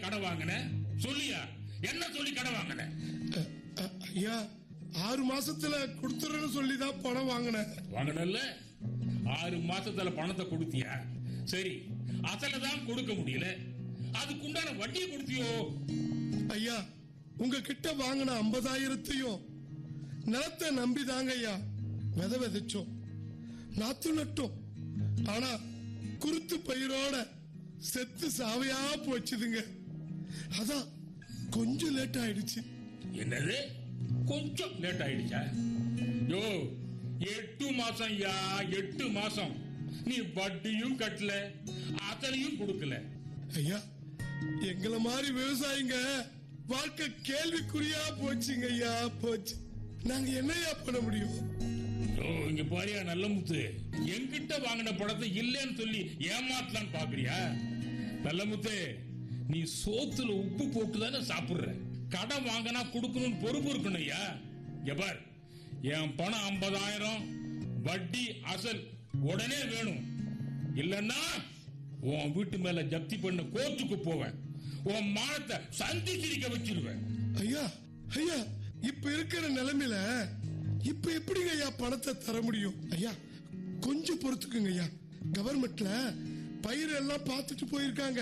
கடன் வாங்கின சொல்லியா என்ன சொல்லி கடன் வாங்கின அ, அ, ஐயா ஆறு மாசத்துல கொடுத்துறேன்னு சொல்லி தான் பணம் வாங்கினேன் வாங்கினல்ல ஆறு மாசத்துல பணத்தை கொடுத்தியா சரி அசல தான் கொடுக்க முடியல அதுக்குண்டான வட்டியை கொடுத்தியோ ஐயா உங்ககிட்ட வாங்கின ஐம்பதாயிரத்தையும் நிலத்தை நம்பிதாங்க ஐயா விதை விதைச்சோம் நாத்து நட்டோம் ஆனா குருத்து பயிரோட செத்து சாவையா போச்சுதுங்க அதான் கொஞ்சம் லேட் ஆயிடுச்சு என்னது கொஞ்சம் லேட் ஆயிடுச்சா யோ எட்டு மாசம் யா எட்டு மாசம் நீ வட்டியும் கட்டல அசலையும் கொடுக்கல ஐயா எங்களை மாதிரி விவசாயிங்க வாழ்க்கை கேள்விக்குறியா போச்சுங்க ஐயா போச்சு நாங்க என்னய்யா பண்ண முடியும் யோ இங்க பாரியா நல்ல முத்து என்கிட்ட வாங்கின படத்தை இல்லைன்னு சொல்லி ஏமாத்தலான்னு பாக்குறியா நல்ல முத்து நீ சோத்துல உப்பு போட்டு தானே சாப்பிடுற கடன் வாங்கினா கொடுக்கணும்னு பொறுப்பு இருக்கணும் ஐயா இங்க பார் என் பணம் ஐம்பதாயிரம் வட்டி அசல் உடனே வேணும் இல்லன்னா உன் வீட்டு மேல ஜப்தி பண்ண கோர்ட்டுக்கு போவேன் உன் மானத்தை சந்தி சிரிக்க வச்சிருவேன் ஐயா ஐயா இப்ப இருக்கிற நிலைமையில இப்ப எப்படிங்க ஐயா பணத்தை தர முடியும் ஐயா கொஞ்சம் பொறுத்துக்குங்க ஐயா கவர்மெண்ட்ல பயிர் எல்லாம் பார்த்துட்டு போயிருக்காங்க